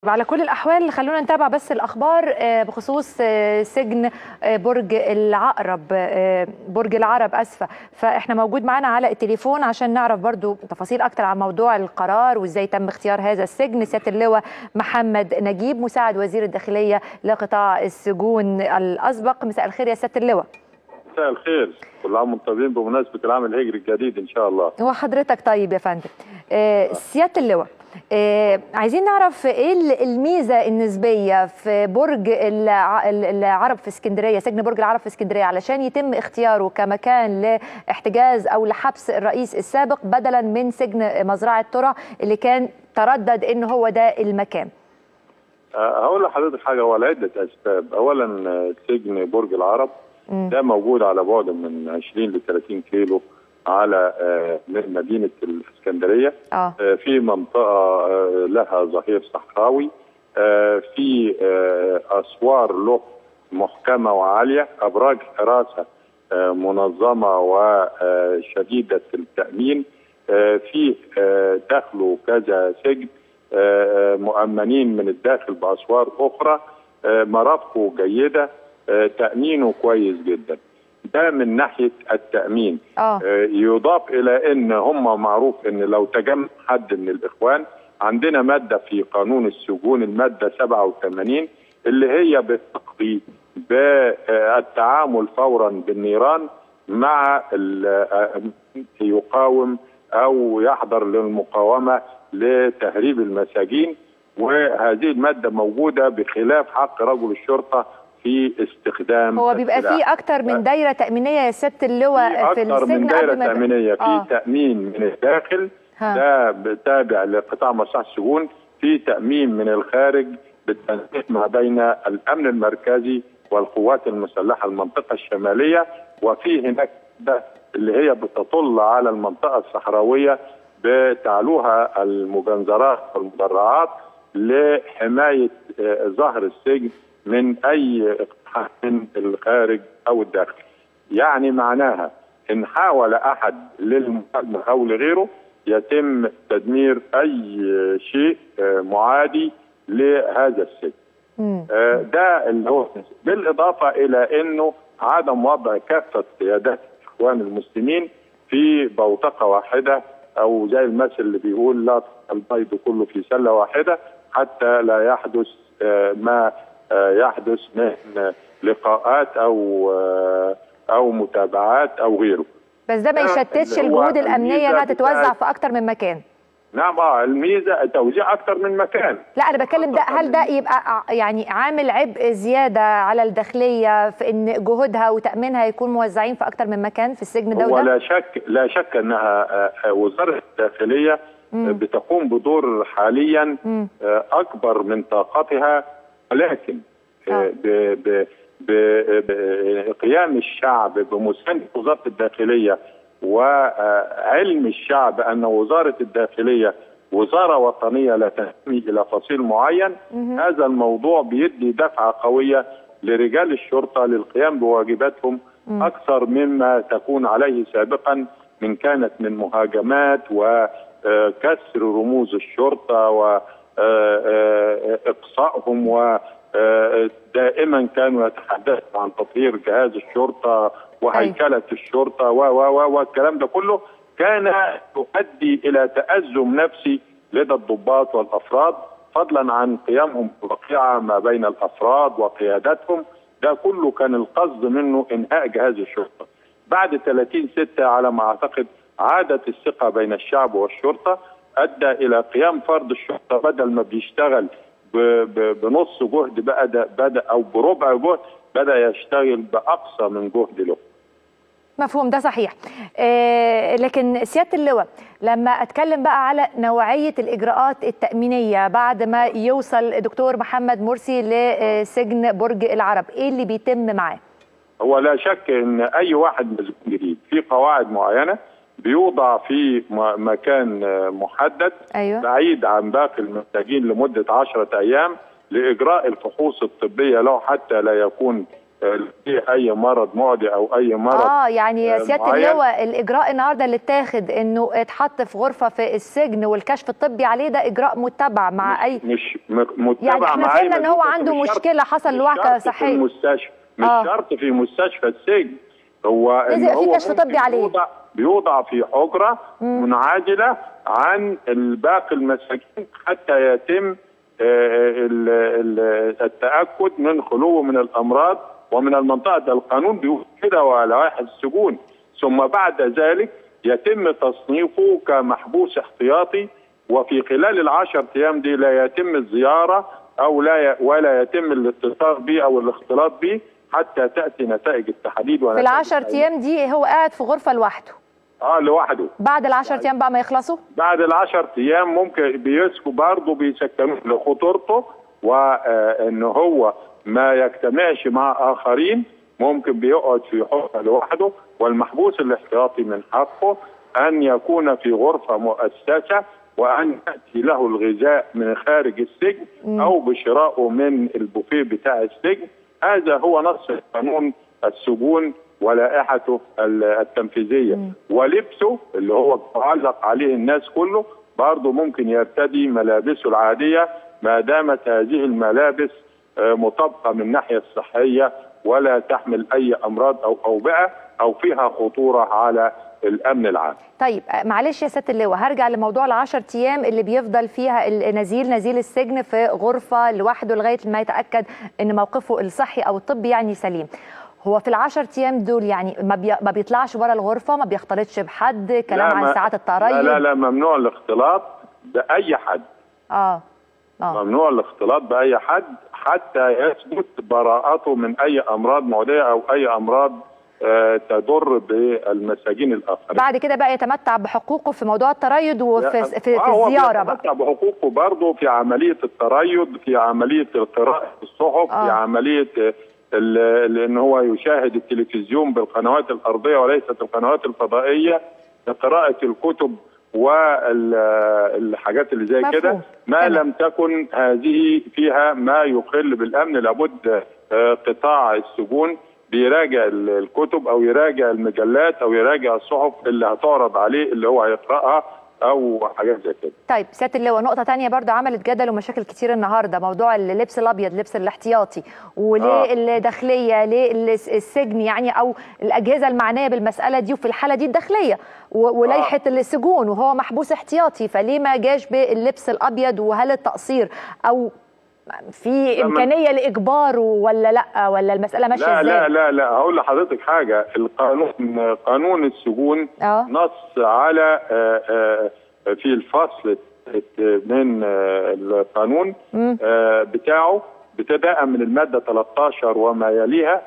على كل الاحوال خلونا نتابع بس الاخبار بخصوص سجن برج العقرب برج العرب اسفه فاحنا موجود معانا على التليفون عشان نعرف برضو تفاصيل اكتر عن موضوع القرار وازاي تم اختيار هذا السجن سياده اللواء محمد نجيب مساعد وزير الداخليه لقطاع السجون الاسبق مساء الخير يا سياده اللواء مساء الخير كل عام وانتم طيبين بمناسبه العام الهجري الجديد ان شاء الله وحضرتك طيب يا فندم سياده اللواء آه عايزين نعرف ايه الميزه النسبيه في برج العرب في اسكندريه سجن برج العرب في اسكندريه علشان يتم اختياره كمكان لاحتجاز او لحبس الرئيس السابق بدلا من سجن مزرعه ترى اللي كان تردد ان هو ده المكان آه هقول لحضرتك حاجه هو لعده اسباب اولا سجن برج العرب م. ده موجود على بعد من 20 ل 30 كيلو على مدينه الاسكندريه آه. في منطقه لها ظهير صحراوي في اسوار له محكمه وعاليه ابراج حراسه منظمه وشديده التامين في داخله كذا سجن مؤمنين من الداخل باسوار اخرى مرافقه جيده تامينه كويس جدا ده من ناحيه التامين آه. يضاف الى ان هم معروف ان لو تجمع حد من الاخوان عندنا ماده في قانون السجون الماده 87 اللي هي بتقضي بالتعامل فورا بالنيران مع يقاوم او يحضر للمقاومه لتهريب المساجين وهذه الماده موجوده بخلاف حق رجل الشرطه في استخدام هو بيبقى فيه اكتر من دايره تامينيه يا سياده اللواء في, في السجن من دايره تامينيه في آه. تامين من الداخل ها. ده تابع لقطاع مصلحه السجون في تامين من الخارج بالتنسيق ما بين الامن المركزي والقوات المسلحه المنطقه الشماليه وفي هناك ده اللي هي بتطل على المنطقه الصحراويه بتعلوها المجنزرات والمدرعات لحمايه ظهر السجن من اي اقتحام من الخارج او الداخل. يعني معناها ان حاول احد للمهاجمه او لغيره يتم تدمير اي شيء معادي لهذا السجن. ده اللي هو بالاضافه الى انه عدم وضع كافه قيادات الاخوان المسلمين في بوتقه واحده او زي المثل اللي بيقول لا البيض كله في سله واحده حتى لا يحدث ما يحدث من لقاءات او او متابعات او غيره. بس ده ما يشتتش الجهود الامنيه انها تتوزع في اكتر من مكان. نعم اه الميزه توزيع اكتر من مكان. لا انا بتكلم ده هل ده يبقى يعني عامل عبء زياده على الداخليه في ان جهودها وتامينها يكون موزعين في اكتر من مكان في السجن ده ولا شك لا شك انها وزاره الداخليه م. بتقوم بدور حاليا م. اكبر من طاقتها ولكن آه. بقيام الشعب بمساندة وزارة الداخلية وعلم الشعب أن وزارة الداخلية وزارة وطنية لا تنتمي إلى فصيل معين مم. هذا الموضوع بيدي دفعة قوية لرجال الشرطة للقيام بواجباتهم مم. أكثر مما تكون عليه سابقا من كانت من مهاجمات وكسر رموز الشرطة و اقصائهم ودائما كانوا يتحدثوا عن تطهير جهاز الشرطه وهيكله الشرطه و و والكلام ده كله كان يؤدي الى تازم نفسي لدى الضباط والافراد فضلا عن قيامهم بوقيعه ما بين الافراد وقياداتهم ده كله كان القصد منه انهاء جهاز الشرطه. بعد 30 6 على ما اعتقد عادت الثقه بين الشعب والشرطه ادى الى قيام فرد الشرطه بدل ما بيشتغل بنص جهد بدا بدا او بربع جهد بدا يشتغل باقصى من جهد له. مفهوم ده صحيح آه لكن سياده اللواء لما اتكلم بقى على نوعيه الاجراءات التامينيه بعد ما يوصل دكتور محمد مرسي لسجن برج العرب ايه اللي بيتم معاه هو لا شك ان اي واحد مسجون جديد في قواعد معينه بيوضع في مكان محدد أيوة. بعيد عن باقي المحتاجين لمدة عشرة أيام لإجراء الفحوص الطبية له حتى لا يكون في اي مرض معدي او اي مرض اه يعني سياده اللواء الاجراء النهارده اللي اتاخد انه اتحط في غرفه في السجن والكشف الطبي عليه ده اجراء متبع مع اي مش متبع يعني احنا مع اي فهمنا ان هو عنده مشكله حصل وعكه صحيه في المستشفى مش آه. شرط في مستشفى السجن هو لازم يبقى في كشف طبي عليه بيوضع, بيوضع في حجره مم. منعزله عن الباقي المساجين حتى يتم التاكد من خلوه من الامراض ومن المنطقه ده القانون بيقول كده ولوائح السجون ثم بعد ذلك يتم تصنيفه كمحبوس احتياطي وفي خلال العشر ايام دي لا يتم الزياره او لا ي... ولا يتم الاتصال به او الاختلاط به حتى تاتي نتائج التحاليل في العشر ايام دي هو قاعد في غرفه لوحده اه لوحده بعد العشر ايام بقى ما يخلصوا بعد العشر ايام ممكن بيسكوا برضه بيسكنوه لخطورته وان هو ما يجتمعش مع اخرين ممكن بيقعد في حفره لوحده والمحبوس الاحتياطي من حقه ان يكون في غرفه مؤسسه وان ياتي له الغذاء من خارج السجن م. او بشرائه من البوفيه بتاع السجن هذا هو نص قانون السجون ولائحته التنفيذيه م. ولبسه اللي هو معلق عليه الناس كله برضه ممكن يرتدي ملابسه العاديه ما دامت هذه الملابس مطابقه من الناحيه الصحيه ولا تحمل اي امراض او اوبئه او فيها خطوره على الامن العام. طيب معلش يا سياده اللواء هرجع لموضوع العشر ايام اللي بيفضل فيها النزيل نزيل السجن في غرفه لوحده لغايه ما يتاكد ان موقفه الصحي او الطبي يعني سليم. هو في العشر ايام دول يعني ما, بي... ما بيطلعش بره الغرفه ما بيختلطش بحد كلام عن ساعات التريث لا لا لا ممنوع الاختلاط باي حد اه اه ممنوع الاختلاط باي حد حتى يثبت براءته من اي امراض معديه او اي امراض آه تضر بالمساجين الاخرين. بعد كده بقى يتمتع بحقوقه في موضوع التريض وفي في, في آه الزياره بقى. يتمتع بحقوقه برضه في عمليه التريض، في عمليه قراءه الصحف، آه. في عمليه ان هو يشاهد التلفزيون بالقنوات الارضيه وليست القنوات الفضائيه، قراءه الكتب والحاجات اللي زي كده ما لم تكن هذه فيها ما يخل بالامن لابد قطاع السجون بيراجع الكتب او يراجع المجلات او يراجع الصحف اللي هتعرض عليه اللي هو هيقراها او حاجات زي كده. طيب سياده اللواء نقطه ثانيه برضه عملت جدل ومشاكل كتير النهارده موضوع اللبس الابيض لبس الاحتياطي وليه آه. الداخليه ليه السجن يعني او الاجهزه المعنيه بالمساله دي وفي الحاله دي الداخليه ولائحه آه. السجون وهو محبوس احتياطي فليه ما جاش باللبس الابيض وهل التقصير او في امكانيه لاجباره ولا لا ولا المساله ماشيه لا ازاي؟ لا لا لا هقول لحضرتك حاجه القانون قانون السجون أوه. نص على آآ آآ في الفصل من القانون بتاعه ابتداء من الماده 13 وما يليها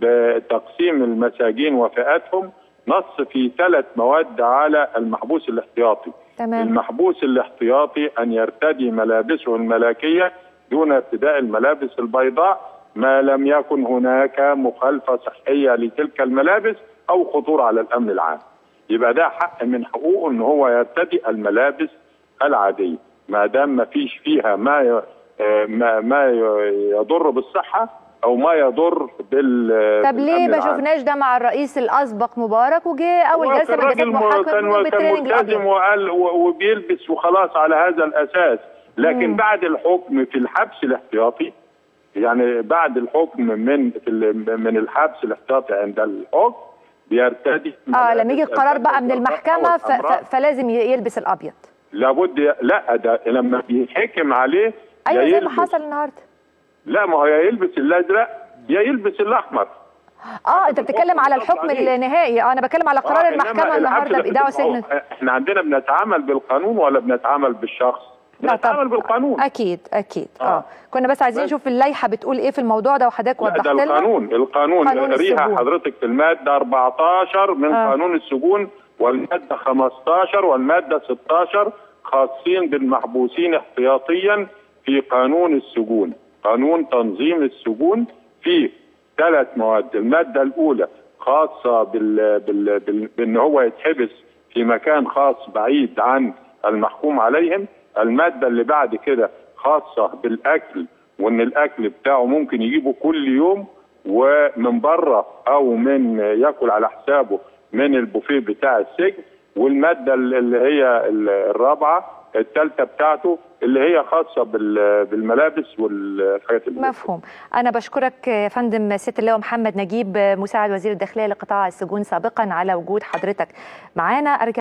بتقسيم المساجين وفئاتهم نص في ثلاث مواد على المحبوس الاحتياطي تمام. المحبوس الاحتياطي ان يرتدي ملابسه الملكيه دون ارتداء الملابس البيضاء ما لم يكن هناك مخالفه صحيه لتلك الملابس او خطوره على الامن العام. يبقى ده حق من حقوقه ان هو يرتدي الملابس العاديه ما دام ما فيش فيها ما ما ما يضر بالصحه او ما يضر بال طب ليه ما شفناش ده مع الرئيس الاسبق مبارك وجه اول جلسه من جلسات محاكمه كان كان ملتزم وقال وبيلبس وخلاص على هذا الاساس لكن مم. بعد الحكم في الحبس الاحتياطي يعني بعد الحكم من من الحبس الاحتياطي عند الحكم بيرتدي اه لما يجي القرار بقى من المحكمه ف... ف... فلازم يلبس الابيض لابد لا ده لما بيتحكم عليه ايوه زي ما حصل النهارده لا ما هو يا يلبس الازرق يا يلبس الاحمر اه انت بتتكلم على الحكم النهائي اه انا بتكلم على قرار آه المحكمه النهارده بايداع سجن احنا عندنا بنتعامل بالقانون ولا بنتعامل بالشخص لا بنتعامل بالقانون اكيد اكيد اه, آه. كنا بس عايزين نشوف اللائحه بتقول ايه في الموضوع ده وحضرتك وضحت لنا القانون القانون قريها حضرتك في الماده 14 من آه. قانون السجون والماده 15 والماده 16 خاصين بالمحبوسين احتياطيا في قانون السجون قانون تنظيم السجون فيه ثلاث مواد الماده الاولى خاصه بال... بال... بال... بان هو يتحبس في مكان خاص بعيد عن المحكوم عليهم الماده اللي بعد كده خاصه بالاكل وان الاكل بتاعه ممكن يجيبه كل يوم ومن بره او من ياكل على حسابه من البوفيه بتاع السجن والماده اللي هي الرابعه الثالثه بتاعته اللي هي خاصه بالملابس والحاجات اللي مفهوم انا بشكرك يا فندم سياده اللواء محمد نجيب مساعد وزير الداخليه لقطاع السجون سابقا على وجود حضرتك معانا